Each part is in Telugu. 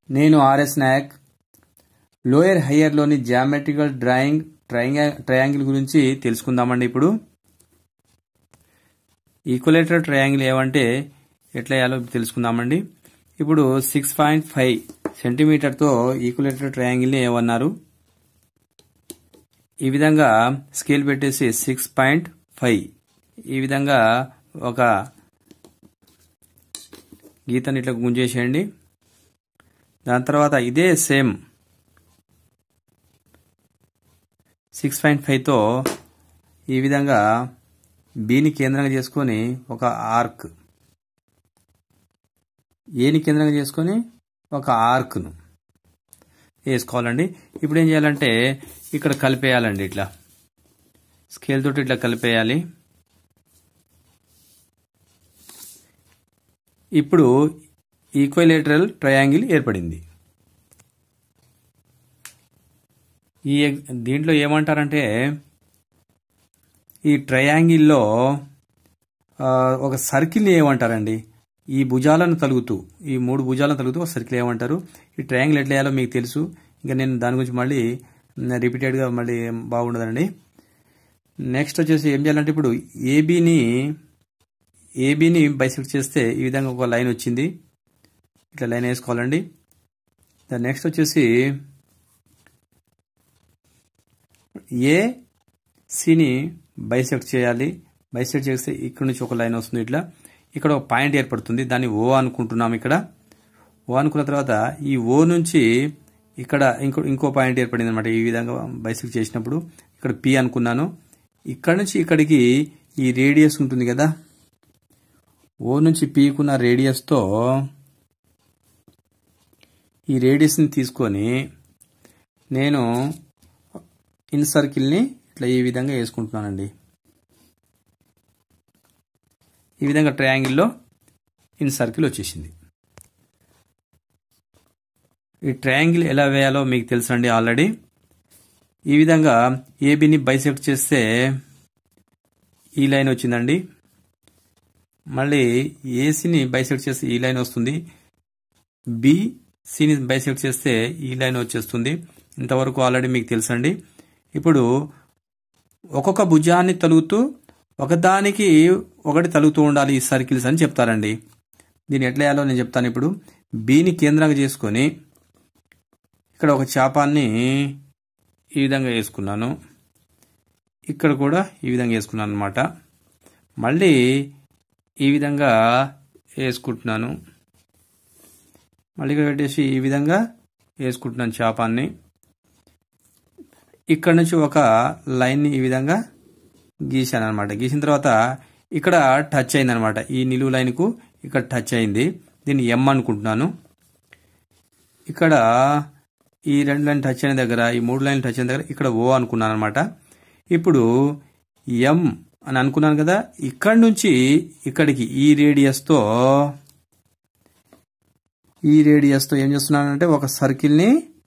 నేను ఆర్ఎస్ నాయక్ లోయర్ హయ్యర్లోని జామెట్రికల్ డ్రాయింగ్ ట్రయాంగిల్ ట్రయాంగిల్ గురించి తెలుసుకుందామండి ఇప్పుడు ఈక్వలేటర్ ట్రయాంగిల్ ఏమంటే ఎట్లా వేయాలో తెలుసుకుందామండి ఇప్పుడు సిక్స్ పాయింట్ ఫైవ్ సెంటీమీటర్తో ఈక్వలేటర్ ట్రయాంగిల్ని ఏమన్నారు ఈ విధంగా స్కేల్ పెట్టేసి సిక్స్ పాయింట్ ఫైవ్ ఈ విధంగా ఒక గీతని ఇట్లా గుంజేసేయండి దాని తర్వాత ఇదే సేమ్ సిక్స్ పాయింట్ ఫైవ్తో ఈ విధంగా బీని కేంద్రంగా చేసుకొని ఒక ఆర్క్ ఏని కేంద్రంగా చేసుకొని ఒక ఆర్క్ను వేసుకోవాలండి ఇప్పుడు ఏం చేయాలంటే ఇక్కడ కలిపేయాలండి ఇట్లా స్కేల్ తోటి ఇట్లా కలిపేయాలి ఇప్పుడు ఈక్వలేటరల్ ట్రయాంగిల్ ఏర్పడింది ఈ దీంట్లో ఏమంటారంటే ఈ ట్రయాంగిల్లో ఒక సర్కిల్ని ఏమంటారండి ఈ భుజాలను తలుగుతూ ఈ మూడు భుజాలను తలుగుతూ ఒక సర్కిల్ ఏమంటారు ఈ ట్రయాంగిల్ ఎట్లా వేయాలో మీకు తెలుసు ఇంకా నేను దాని గురించి మళ్ళీ రిపీటెడ్గా మళ్ళీ బాగుండదండి నెక్స్ట్ వచ్చేసి ఏం చేయాలంటే ఇప్పుడు ఏబీని ఏబీని బైసెక్ట్ చేస్తే ఈ విధంగా ఒక లైన్ వచ్చింది ఇట్లా లైన్ వేసుకోవాలండి దాని నెక్స్ట్ వచ్చేసి ఏ సిని బైసెక్ట్ చేయాలి బైసెక్ట్ చేస్తే ఇక్కడ నుంచి ఒక లైన్ వస్తుంది ఇట్లా ఇక్కడ ఒక పాయింట్ ఏర్పడుతుంది దాన్ని ఓ అనుకుంటున్నాం ఇక్కడ ఓ అనుకున్న తర్వాత ఈ ఓ నుంచి ఇక్కడ ఇంకో ఇంకో పాయింట్ ఏర్పడింది అనమాట ఈ విధంగా బైసెక్ట్ చేసినప్పుడు ఇక్కడ పి అనుకున్నాను ఇక్కడ నుంచి ఇక్కడికి ఈ రేడియస్ ఉంటుంది కదా ఓ నుంచి పీకున్న రేడియస్తో ఈ రేడియస్ని తీసుకొని నేను ఇన్ సర్కిల్ని ఇట్లా ఈ విధంగా వేసుకుంటున్నానండి ఈ విధంగా ట్రయాంగిల్లో ఇన్ సర్కిల్ వచ్చేసింది ఈ ట్రయాంగిల్ ఎలా వేయాలో మీకు తెలుసండి ఆల్రెడీ ఈ విధంగా ఏబిని బైసెక్ట్ చేస్తే ఈ లైన్ వచ్చిందండి మళ్ళీ ఏసీని బైసెక్ట్ చేస్తే ఈ లైన్ వస్తుంది బి సిని బైసెక్ట్ చేస్తే ఈ లైన్ వచ్చేస్తుంది ఇంతవరకు ఆల్రెడీ మీకు తెలుసండి ఇప్పుడు ఒక్కొక్క భుజాన్ని తలుగుతూ ఒకదానికి ఒకటి తలుగుతూ ఉండాలి ఈ సర్కిల్స్ అని చెప్తారండి దీన్ని ఎట్లా వేయాలో నేను చెప్తాను ఇప్పుడు బీని కేంద్రంగా చేసుకొని ఇక్కడ ఒక చాపాన్ని ఈ విధంగా వేసుకున్నాను ఇక్కడ కూడా ఈ విధంగా వేసుకున్నాను అనమాట మళ్ళీ ఈ విధంగా వేసుకుంటున్నాను మళ్ళీ ఇక్కడ పెట్టేసి ఈ విధంగా వేసుకుంటున్నాను చాపాన్ని ఇక్కడ నుంచి ఒక లైన్ని ఈ విధంగా గీసాను అనమాట గీసిన తర్వాత ఇక్కడ టచ్ అయింది అనమాట ఈ నిలువు లైన్కు ఇక్కడ టచ్ అయింది దీన్ని ఎం అనుకుంటున్నాను ఇక్కడ ఈ రెండు లైన్ టచ్ అయిన దగ్గర ఈ మూడు లైన్లు టచ్ అయిన దగ్గర ఇక్కడ ఓ అనుకున్నాను అనమాట ఇప్పుడు ఎం అని అనుకున్నాను కదా ఇక్కడి నుంచి ఇక్కడికి ఈ రేడియస్తో ఈ రేడియస్తో ఏం చేస్తున్నానంటే ఒక సర్కిల్ని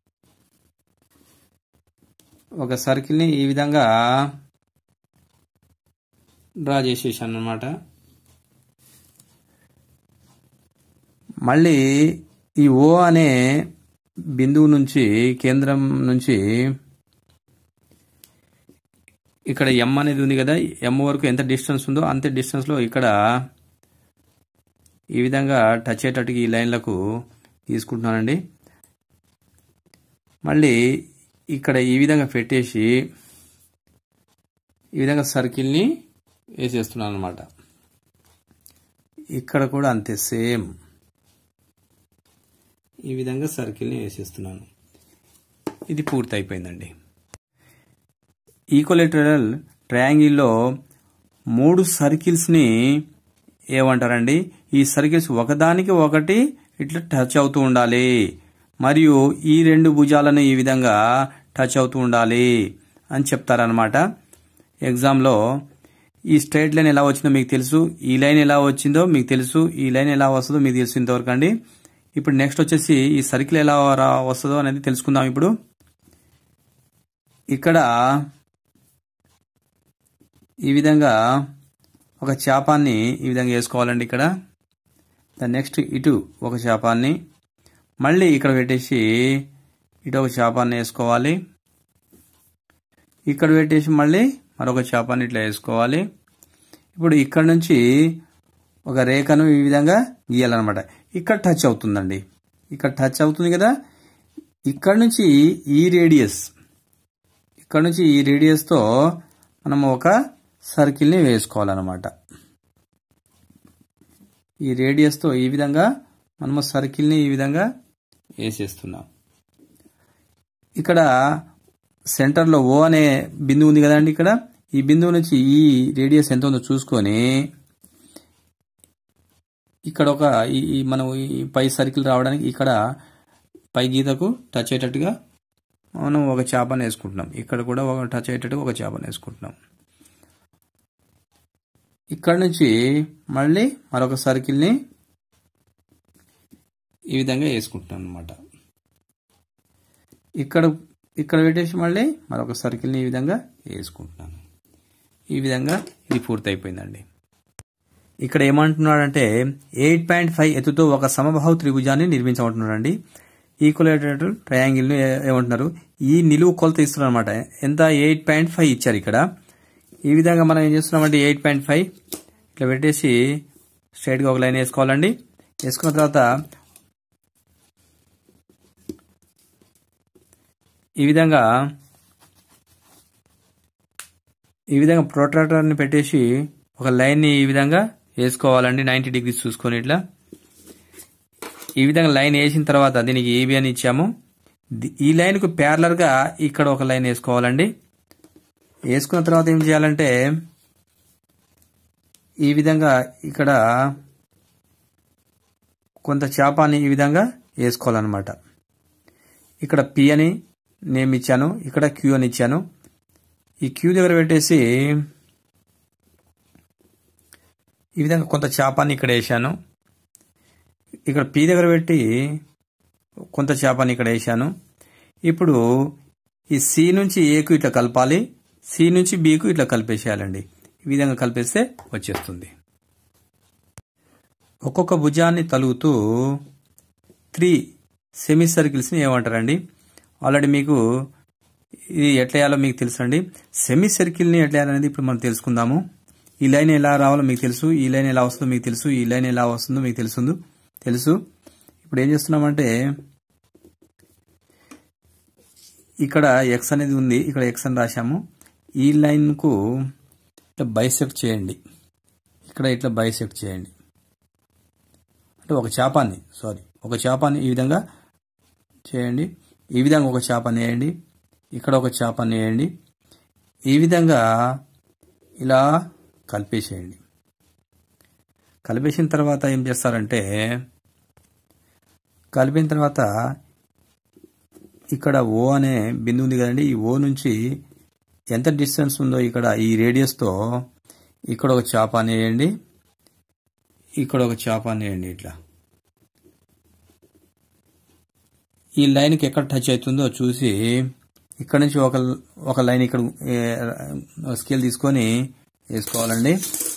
ఒక సర్కిల్ని ఈ విధంగా డ్రా చేసేసాను అనమాట మళ్ళీ ఈ ఓ అనే బిందువు నుంచి కేంద్రం నుంచి ఇక్కడ ఎం అనేది ఉంది కదా ఎం వరకు ఎంత డిస్టెన్స్ ఉందో అంతే డిస్టెన్స్లో ఇక్కడ ఈ విధంగా టచ్ అయ్యేటట్టుగా ఈ లైన్లకు తీసుకుంటున్నానండి మళ్ళీ ఇక్కడ ఈ విధంగా పెట్టేసి ఈ విధంగా సర్కిల్ని వేసేస్తున్నాను అనమాట ఇక్కడ కూడా అంతే సేమ్ ఈ విధంగా సర్కిల్ని వేసేస్తున్నాను ఇది పూర్తి అయిపోయిందండి ఈక్వలేటరల్ ట్రయాంగిల్లో మూడు సర్కిల్స్ని ఏమంటారండి ఈ సర్కిల్స్ ఒకదానికి ఒకటి ఇట్లా టచ్ అవుతూ ఉండాలి మరియు ఈ రెండు భుజాలను ఈ విధంగా టచ్ అవుతూ ఉండాలి అని చెప్తారనమాట ఎగ్జామ్లో ఈ స్ట్రైట్ లైన్ ఎలా వచ్చిందో మీకు తెలుసు ఈ లైన్ ఎలా వచ్చిందో మీకు తెలుసు ఈ లైన్ ఎలా వస్తుందో మీకు తెలుసు ఇంతవరకు అండి ఇప్పుడు నెక్స్ట్ వచ్చేసి ఈ సర్కిల్ ఎలా వస్తుందో అనేది తెలుసుకుందాం ఇప్పుడు ఇక్కడ ఈ విధంగా ఒక చేపాన్ని ఈ విధంగా వేసుకోవాలండి ఇక్కడ దాని నెక్స్ట్ ఇటు ఒక చేపాన్ని మళ్ళీ ఇక్కడ పెట్టేసి ఇటు ఒక చేపాన్ని వేసుకోవాలి ఇక్కడ పెట్టేసి మళ్ళీ మరొక చేపాన్ని ఇట్లా వేసుకోవాలి ఇప్పుడు ఇక్కడ నుంచి ఒక రేఖను ఈ విధంగా గీయాలన్నమాట ఇక్కడ టచ్ అవుతుందండి ఇక్కడ టచ్ అవుతుంది కదా ఇక్కడ నుంచి ఈ రేడియస్ ఇక్కడ నుంచి ఈ రేడియస్తో మనం ఒక సర్కిల్ని వేసుకోవాలన్నమాట ఈ రేడియస్తో ఈ విధంగా మనము సర్కిల్ని ఈ విధంగా వేసేస్తున్నాం ఇక్కడ సెంటర్లో ఓ అనే బిందువు ఉంది కదండి ఇక్కడ ఈ బిందువు నుంచి ఈ రేడియస్ ఎంత ఉందో చూసుకొని ఇక్కడ ఒక ఈ ఈ మనం ఈ పై సర్కిల్ రావడానికి ఇక్కడ పై గీతకు టచ్ అయ్యేటట్టుగా మనం ఒక చేపను వేసుకుంటున్నాం ఇక్కడ కూడా ఒక టచ్ అయ్యేటట్టుగా ఒక చేపను వేసుకుంటున్నాం ఇక్కడ నుంచి మళ్ళీ మరొక సర్కిల్ని ఈ విధంగా వేసుకుంటున్నాం అనమాట ఇక్కడ ఇక్కడ పెట్టేసి మళ్ళీ మరొక సర్కిల్ని ఈ విధంగా వేసుకుంటున్నాను ఈ విధంగా ఇది పూర్తయిపోయిందండి ఇక్కడ ఏమంటున్నాడంటే ఎయిట్ పాయింట్ ఫైవ్ ఎత్తుతో ఒక సమబాహు త్రిభుజాన్ని నిర్మించమంటున్నాడండి ఈక్వలేటెడ్ ట్రయాంగిల్ ను ఏమంటున్నారు ఈ నిలువు కొలత ఇస్తున్నారు అనమాట ఎంత ఎయిట్ పాయింట్ ఫైవ్ ఇచ్చారు ఇక్కడ ఈ విధంగా మనం ఏం చేస్తున్నామంటే ఎయిట్ పాయింట్ ఫైవ్ ఇట్లా పెట్టేసి స్ట్రైట్గా ఒక లైన్ వేసుకోవాలండి వేసుకున్న తర్వాత ఈ విధంగా ఈ విధంగా ప్రొట్రాక్టర్ని పెట్టేసి ఒక లైన్ని ఈ విధంగా వేసుకోవాలండి నైంటీ డిగ్రీస్ చూసుకొని ఇట్లా ఈ విధంగా లైన్ వేసిన తర్వాత దీనికి ఏబి అని ఇచ్చాము ది- ఈ లైన్కు ప్యారలర్గా ఇక్కడ ఒక లైన్ వేసుకోవాలండి వేసుకున్న తర్వాత ఏం చేయాలంటే ఈ విధంగా ఇక్కడ కొంత చేపాన్ని ఈ విధంగా వేసుకోవాలన్నమాట ఇక్కడ పి అని నేమ్ ఇచ్చాను ఇక్కడ క్యూ అని ఇచ్చాను ఈ క్యూ దగ్గర పెట్టేసి ఈ విధంగా కొంత చేపాన్ని ఇక్కడ వేసాను ఇక్కడ పి దగ్గర పెట్టి కొంత చేపని ఇక్కడ వేసాను ఇప్పుడు ఈ సి నుంచి ఏకు ఇట్లా కలపాలి సి నుంచి బికు ఇట్లా కలిపేసేయాలండి ఈ విధంగా కలిపేస్తే వచ్చేస్తుంది ఒక్కొక్క భుజాన్ని తలుగుతూ త్రీ సెమీ సర్కిల్స్ని ఏమంటారండి ఆల్రెడీ మీకు ఇది ఎట్లా వేయాలో మీకు తెలుసు అండి సెమీ సర్కిల్ని ఎట్లా వేయాలనేది ఇప్పుడు మనం తెలుసుకుందాము ఈ లైన్ ఎలా రావాలో మీకు తెలుసు ఈ లైన్ ఎలా వస్తుందో మీకు తెలుసు ఈ లైన్ ఎలా వస్తుందో మీకు తెలుసు తెలుసు ఇప్పుడు ఏం చేస్తున్నామంటే ఇక్కడ ఎక్స్ అనేది ఉంది ఇక్కడ ఎక్స్ అని రాశాము ఈ లైన్కు ఇట్లా బైసెక్ట్ చేయండి ఇక్కడ ఇట్లా బైసెక్ట్ చేయండి అంటే ఒక చేపాన్ని సారీ ఒక చేపాన్ని ఈ విధంగా చేయండి ఈ విధంగా ఒక చేపని వేయండి ఇక్కడ ఒక చేపని వేయండి ఈ విధంగా ఇలా కలిపేసేయండి కలిపేసిన తర్వాత ఏం చేస్తారంటే కలిపిన తర్వాత ఇక్కడ ఓ అనే బిందువు ఉంది కదండి ఈ ఓ నుంచి ఎంత డిస్టెన్స్ ఉందో ఇక్కడ ఈ రేడియస్తో ఇక్కడ ఒక చేపని వేయండి ఇక్కడ ఒక చేపని వేయండి ఇట్లా ఈ లైన్కి ఎక్కడ టచ్ అవుతుందో చూసి ఇక్కడ నుంచి ఒక ఒక లైన్ ఇక్కడ స్కేల్ తీసుకొని వేసుకోవాలండి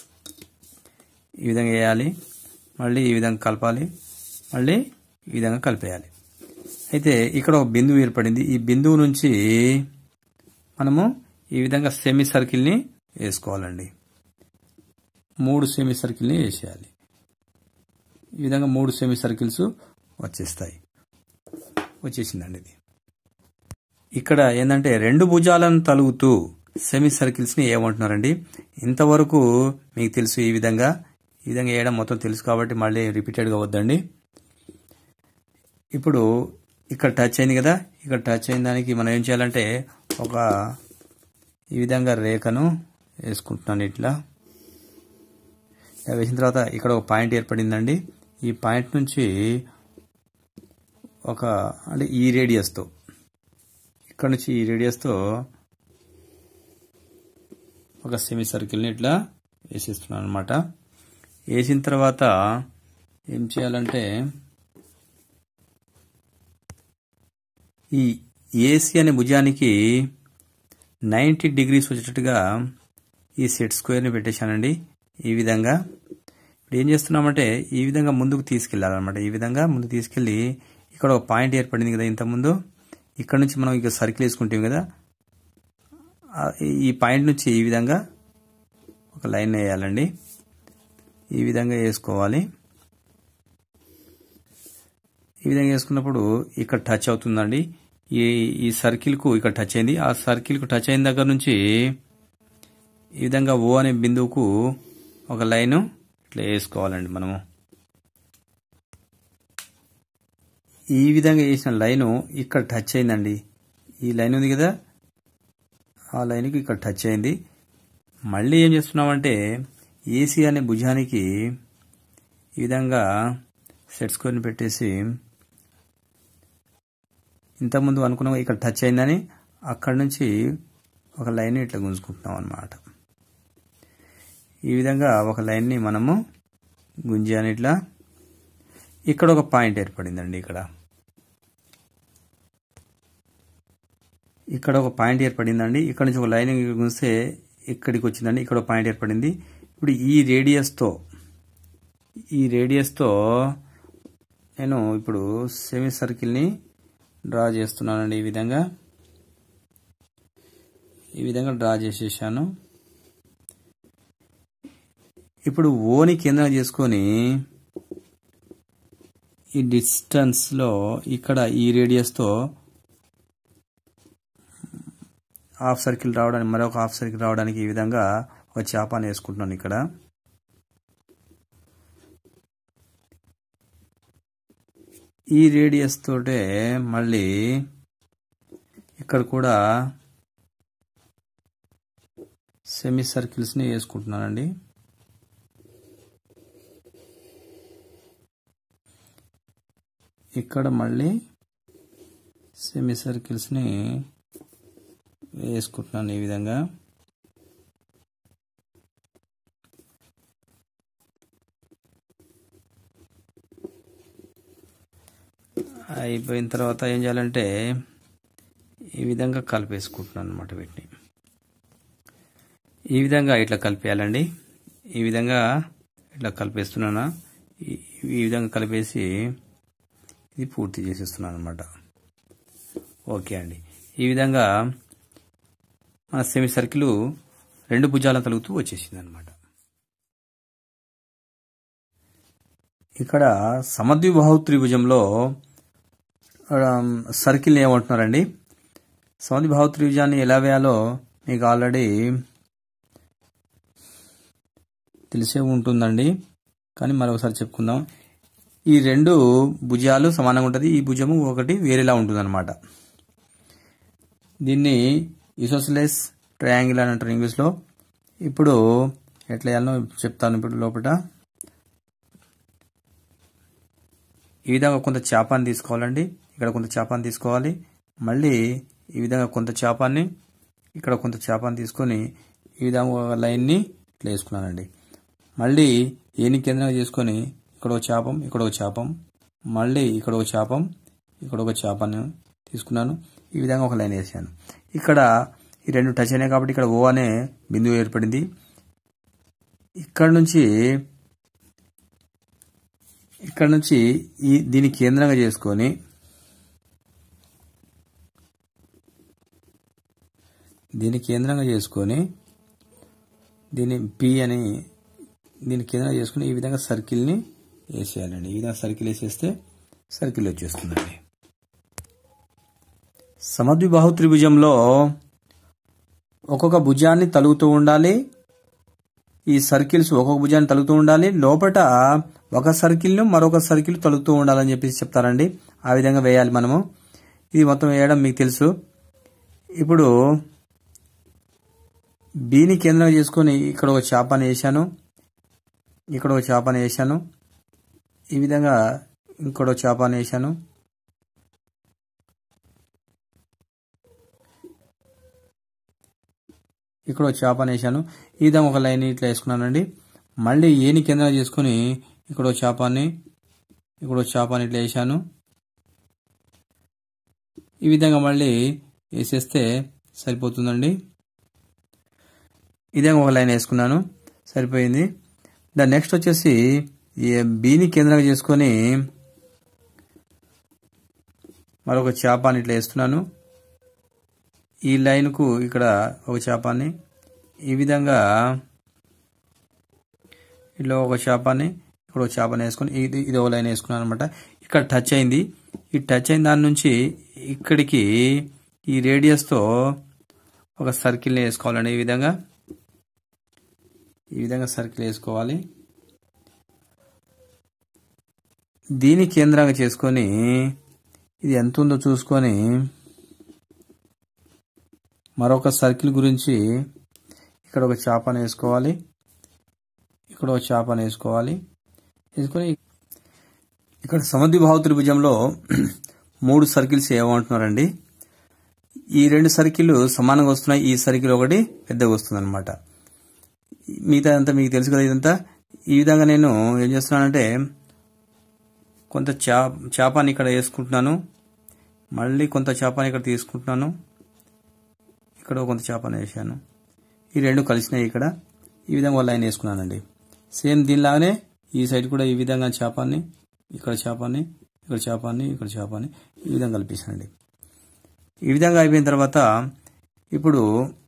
ఈ విధంగా వేయాలి మళ్ళీ ఈ విధంగా కలపాలి మళ్ళీ ఈ విధంగా కలిపేయాలి అయితే ఇక్కడ ఒక బిందువు ఏర్పడింది ఈ బిందువు నుంచి మనము ఈ విధంగా సెమీ సర్కిల్ని వేసుకోవాలండి మూడు సెమీ సర్కిల్ని వేసేయాలి ఈ విధంగా మూడు సెమీ సర్కిల్స్ వచ్చేస్తాయి వచ్చేసిందండి ఇది ఇక్కడ ఏంటంటే రెండు భుజాలను తలుగుతూ సెమీ సర్కిల్స్ని ఏమంటున్నారండి ఇంతవరకు మీకు తెలుసు ఈ విధంగా ఈ విధంగా వేయడం మొత్తం తెలుసు కాబట్టి మళ్ళీ రిపీటెడ్గా వద్దండి ఇప్పుడు ఇక్కడ టచ్ అయింది కదా ఇక్కడ టచ్ అయిన దానికి మనం ఏం చేయాలంటే ఒక ఈ విధంగా రేఖను వేసుకుంటున్నాను ఇట్లా ఇలా వేసిన తర్వాత ఇక్కడ ఒక పాయింట్ ఏర్పడిందండి ఈ పాయింట్ నుంచి ఒక అంటే ఈ రేడియస్తో ఇక్కడ నుంచి ఈ రేడియస్తో ఒక సెమీ సర్కిల్ని ఇట్లా వేసేస్తున్నాను అనమాట వేసిన తర్వాత ఏం చేయాలంటే ఈ ఏసీ అనే భుజానికి నైంటీ డిగ్రీస్ వచ్చేటట్టుగా ఈ సెట్ స్క్వేర్ని పెట్టేశానండి ఈ విధంగా ఇప్పుడు ఏం చేస్తున్నామంటే ఈ విధంగా ముందుకు తీసుకెళ్ళాలన్నమాట ఈ విధంగా ముందుకు తీసుకెళ్ళి ఇక్కడ ఒక పాయింట్ ఏర్పడింది కదా ఇంతకుముందు ఇక్కడ నుంచి మనం ఇక సర్కిల్ వేసుకుంటాం కదా ఆ, ఈ పాయింట్ నుంచి ఈ విధంగా ఒక లైన్ వేయాలండి ఈ విధంగా వేసుకోవాలి ఈ విధంగా వేసుకున్నప్పుడు ఇక్కడ టచ్ అవుతుందండి ఈ ఈ సర్కిల్కు ఇక్కడ టచ్ అయింది ఆ సర్కిల్కు టచ్ అయిన దగ్గర నుంచి ఈ విధంగా ఓ అనే బిందువుకు ఒక లైన్ ఇట్లా వేసుకోవాలండి మనము ఈ విధంగా వేసిన లైను ఇక్కడ టచ్ అయిందండి ఈ లైన్ ఉంది కదా ఆ లైన్కి ఇక్కడ టచ్ అయింది మళ్ళీ ఏం చేస్తున్నామంటే ఏసీ అనే భుజానికి ఈ విధంగా సెట్స్ కొని పెట్టేసి ఇంతకుముందు అనుకున్నాం ఇక్కడ టచ్ అయిందని అక్కడి నుంచి ఒక లైన్ ఇట్లా గుంజుకుంటున్నాం అన్నమాట ఈ విధంగా ఒక లైన్ని మనము గుంజాని ఇట్లా ఇక్కడ ఒక పాయింట్ ఏర్పడిందండి ఇక్కడ ఇక్కడ ఒక పాయింట్ ఏర్పడిందండి ఇక్కడ నుంచి ఒక లైన్ గుంజితే ఇక్కడికి వచ్చిందండి ఇక్కడ ఒక పాయింట్ ఏర్పడింది ఇప్పుడు ఈ రేడియస్తో ఈ రేడియస్తో నేను ఇప్పుడు సెమీ సర్కిల్ని డ్రా చేస్తున్నానండి ఈ విధంగా ఈ విధంగా డ్రా చేసేసాను ఇప్పుడు ఓని కేంద్రం చేసుకొని ఈ డిస్టెన్స్లో ఇక్కడ ఈ రేడియస్తో హాఫ్ సర్కిల్ రావడానికి మరొక హాఫ్ సర్కిల్ రావడానికి ఈ విధంగా ఒక చేపాన్ని వేసుకుంటున్నాను ఇక్కడ ఈ రేడియస్ తోటే మళ్ళీ ఇక్కడ కూడా సెమీ సర్కిల్స్ని వేసుకుంటున్నానండి ఇక్కడ మళ్ళీ సెమీ సర్కిల్స్ని వేసుకుంటున్నాను ఈ విధంగా అయిపోయిన తర్వాత ఏం చేయాలంటే ఈ విధంగా కలిపేసుకుంటున్నాను అనమాట వీటిని ఈ విధంగా ఇట్లా కలిపేయాలండి ఈ విధంగా ఇట్లా కలిపేస్తున్నాను ఈ- ఈ విధంగా కలిపేసి ఇది పూర్తి చేసేస్తున్నాను అనమాట ఓకే అండి ఈ విధంగా మన సెమీ సర్కిల్ రెండు భుజాలను తలుగుతూ వచ్చేసింది అనమాట ఇక్కడ సమద్విబాహు త్రిభుజంలో సర్కిల్ ఏమంటున్నారండి సమద్విబాహు త్రిభుజాన్ని ఎలా వేయాలో మీకు ఆల్రెడీ తెలిసే ఉంటుందండి కానీ మరొకసారి చెప్పుకుందాం ఈ రెండు భుజాలు సమానంగా ఉంటుంది ఈ భుజము ఒకటి వేరేలా ఉంటుంది అనమాట దీన్ని ఇసోసిలెస్ ట్రయాంగిల్ అని అంటారు ఇంగ్లీష్లో ఇప్పుడు ఎట్లా వేయాలో చెప్తాను ఇప్పుడు లోపల ఈ విధంగా కొంత చేపాన్ని తీసుకోవాలండి ఇక్కడ కొంత చేపాన్ని తీసుకోవాలి మళ్ళీ ఈ విధంగా కొంత చేపాన్ని ఇక్కడ కొంత చేపాన్ని తీసుకొని ఈ విధంగా ఒక లైన్ని ఇట్లా వేసుకున్నానండి మళ్ళీ ఏని కేంద్రంగా చేసుకొని ఇక్కడ ఒక చేపం ఇక్కడ ఒక చేపం మళ్ళీ ఇక్కడ ఒక చేపం ఇక్కడ ఒక చేపను తీసుకున్నాను ఈ విధంగా ఒక లైన్ వేసాను ఇక్కడ ఈ రెండు టచ్ అయినాయి కాబట్టి ఇక్కడ ఓ అనే బిందువు ఏర్పడింది ఇక్కడ నుంచి ఇక్కడ నుంచి ఈ దీన్ని కేంద్రంగా చేసుకొని దీన్ని కేంద్రంగా చేసుకొని దీన్ని పి అని దీన్ని కేంద్రంగా చేసుకుని ఈ విధంగా సర్కిల్ని వేసేయాలండి ఈ విధంగా సర్కిల్ వేసేస్తే సర్కిల్ వచ్చేస్తుందండి సమద్విబాహు త్రిభుజంలో ఒక్కొక్క భుజాన్ని తలుగుతూ ఉండాలి ఈ సర్కిల్స్ ఒక్కొక్క భుజాన్ని తలుగుతూ ఉండాలి లోపట ఒక సర్కిల్ను మరొక సర్కిల్ తలుగుతూ ఉండాలని చెప్పేసి చెప్తారండి ఆ విధంగా వేయాలి మనము ఇది మొత్తం వేయడం మీకు తెలుసు ఇప్పుడు బీని కేంద్రంగా చేసుకొని ఇక్కడ ఒక చేపని వేసాను ఇక్కడ ఒక చేపని వేసాను ఈ విధంగా ఇంకొక చేపని వేసాను ఇక్కడ ఒక చేపని వేసాను ఈ విధంగా ఒక లైన్ ఇట్లా వేసుకున్నానండి మళ్ళీ ఏని కేంద్రంగా చేసుకొని ఇక్కడ ఒక చేపాన్ని ఇక్కడ ఒక చేపాన్ని ఇట్లా వేసాను ఈ విధంగా మళ్ళీ వేసేస్తే సరిపోతుందండి ఇదే ఒక లైన్ వేసుకున్నాను సరిపోయింది దాని నెక్స్ట్ వచ్చేసి ఈ బీని కేంద్రంగా చేసుకొని మరొక చేపాన్ని ఇట్లా వేస్తున్నాను ఈ లైన్కు ఇక్కడ ఒక చేపాన్ని ఈ విధంగా ఇట్లా ఒక చేపాన్ని ఇక్కడ ఒక చేపని వేసుకొని ఇది ఇది ఒక లైన్ వేసుకున్నాను అనమాట ఇక్కడ టచ్ అయింది ఈ టచ్ అయిన దాని నుంచి ఇక్కడికి ఈ రేడియస్తో ఒక సర్కిల్ని వేసుకోవాలండి ఈ విధంగా ఈ విధంగా సర్కిల్ వేసుకోవాలి దీని కేంద్రంగా చేసుకొని ఇది ఎంత ఉందో చూసుకొని మరొక సర్కిల్ గురించి ఇక్కడ ఒక చేపను వేసుకోవాలి ఇక్కడ ఒక చేపను వేసుకోవాలి వేసుకొని ఇక్కడ సమద్విబాహు త్రిభుజంలో మూడు సర్కిల్స్ ఏమంటున్నారండి ఈ రెండు సర్కిల్ సమానంగా వస్తున్నాయి ఈ సర్కిల్ ఒకటి పెద్దగా వస్తుంది అనమాట మిగతా అంతా మీకు తెలుసు కదా ఇదంతా ఈ విధంగా నేను ఏం చేస్తున్నానంటే కొంత చా చేపని ఇక్కడ వేసుకుంటున్నాను మళ్ళీ కొంత చేపని ఇక్కడ తీసుకుంటున్నాను ఇక్కడ కొంత చేపని వేసాను ఈ రెండు కలిసినాయి ఇక్కడ ఈ విధంగా లైన్ వేసుకున్నానండి సేమ్ దీనిలాగానే ఈ సైడ్ కూడా ఈ విధంగా చేపాన్ని ఇక్కడ చేపాన్ని ఇక్కడ చేపాన్ని ఇక్కడ చేపాన్ని ఈ విధంగా కల్పిస్తానండి ఈ విధంగా అయిపోయిన తర్వాత ఇప్పుడు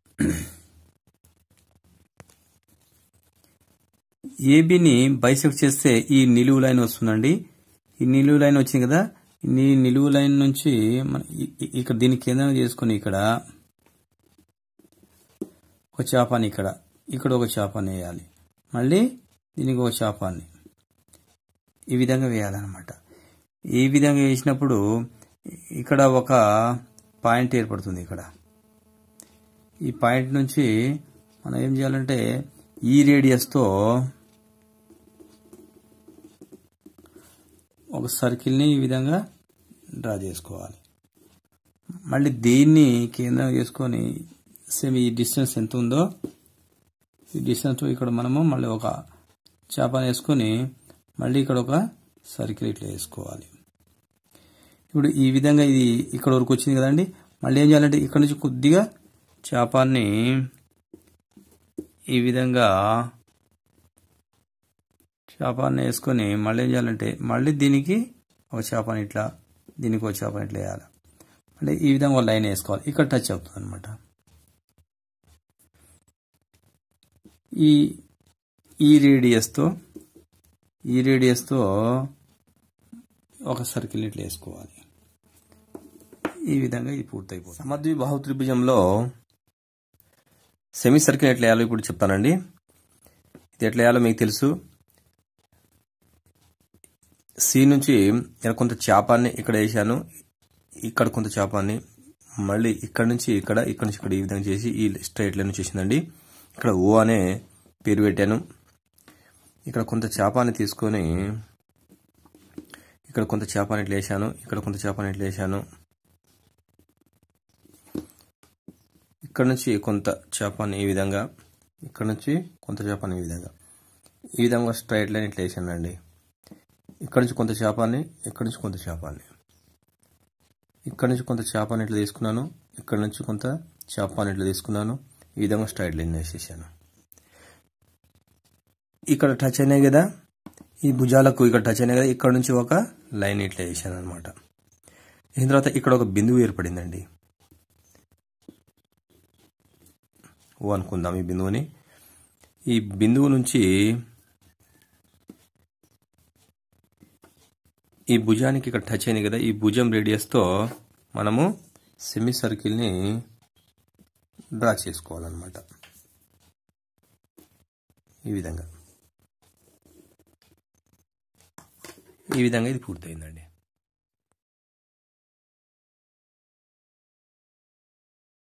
ఏబిని బైసెక్ట్ చేస్తే ఈ నిలువు లైన్ వస్తుందండి ఈ నిలువు లైన్ వచ్చింది కదా ఈ నిలువు లైన్ నుంచి మన ఇక్కడ దీన్ని కేంద్రం చేసుకుని ఇక్కడ ఒక చేపాన్ని ఇక్కడ ఇక్కడ ఒక చేపాన్ని వేయాలి మళ్ళీ దీనికి ఒక చేపాన్ని ఈ విధంగా వేయాలన్నమాట ఈ విధంగా వేసినప్పుడు ఇక్కడ ఒక పాయింట్ ఏర్పడుతుంది ఇక్కడ ఈ పాయింట్ నుంచి మనం ఏం చేయాలంటే ఈ రేడియస్తో ఒక సర్కిల్ని ఈ విధంగా డ్రా చేసుకోవాలి మళ్ళీ దీన్ని కేంద్రం చేసుకొని సేమ్ ఈ డిస్టెన్స్ ఎంత ఉందో ఈ డిస్టెన్స్ ఇక్కడ మనము మళ్ళీ ఒక చేపను వేసుకొని మళ్ళీ ఇక్కడ ఒక సర్కిల్ ఇట్లా వేసుకోవాలి ఇప్పుడు ఈ విధంగా ఇది ఇక్కడ వరకు వచ్చింది కదండి మళ్ళీ ఏం చేయాలంటే ఇక్కడ నుంచి కొద్దిగా చేపాన్ని ఈ విధంగా చేపాన్ని వేసుకొని మళ్ళీ ఏం చేయాలంటే మళ్ళీ దీనికి ఒక చేపని ఇట్లా దీనికి ఒక చేపని ఇట్లా వేయాలి అంటే ఈ విధంగా ఒక లైన్ వేసుకోవాలి ఇక్కడ టచ్ అవుతుంది అనమాట ఈ ఈ రేడియస్తో ఈ రేడియస్తో ఒక సర్కిల్ ఇట్లా వేసుకోవాలి ఈ విధంగా ఇది పూర్తయిపోతుంది సమద్వి బాహు త్రిభుజంలో సెమీ సర్కిల్ ఎట్లా వేయాలో ఇప్పుడు చెప్తానండి ఇది ఎట్లా వేయాలో మీకు తెలుసు సి నుంచి నేను కొంత చేపాన్ని ఇక్కడ వేసాను ఇక్కడ కొంత చేపాన్ని మళ్ళీ ఇక్కడ నుంచి ఇక్కడ ఇక్కడ నుంచి ఇక్కడ ఈ విధంగా చేసి ఈ స్ట్రైట్ లైన్ చేసిందండి ఇక్కడ ఓ అనే పేరు పెట్టాను ఇక్కడ కొంత చేపాన్ని తీసుకొని ఇక్కడ కొంత చేపాన్ని ఇట్లా వేసాను ఇక్కడ కొంత చేపాన్ని ఇట్లా వేసాను ఇక్కడ నుంచి కొంత చేపాన్ని ఈ విధంగా ఇక్కడ నుంచి కొంత చేపాన్ని ఈ విధంగా ఈ విధంగా స్ట్రైట్ లైన్ ఇట్లా వేసానండి ఇక్కడ నుంచి కొంత చేపాన్ని ఇక్కడ నుంచి కొంత చేపాన్ని ఇక్కడ నుంచి కొంత చేపాన్ని ఇట్లా తీసుకున్నాను ఇక్కడ నుంచి కొంత చేపాన్ని ఇట్లా తీసుకున్నాను ఈ విధంగా స్ట్రైట్ లైన్ వేసేసాను ఇక్కడ టచ్ అయినాయి కదా ఈ భుజాలకు ఇక్కడ టచ్ అయినాయి కదా ఇక్కడ నుంచి ఒక లైన్ ఇట్లా వేసాను అనమాట దీని తర్వాత ఇక్కడ ఒక బిందువు ఏర్పడిందండి ఓ అనుకుందాం ఈ బిందువుని ఈ బిందువు నుంచి ఈ భుజానికి ఇక్కడ టచ్ అయింది కదా ఈ భుజం రేడియస్తో మనము సెమీ సర్కిల్ని డ్రా చేసుకోవాలన్నమాట ఈ విధంగా ఈ విధంగా ఇది పూర్తయిందండి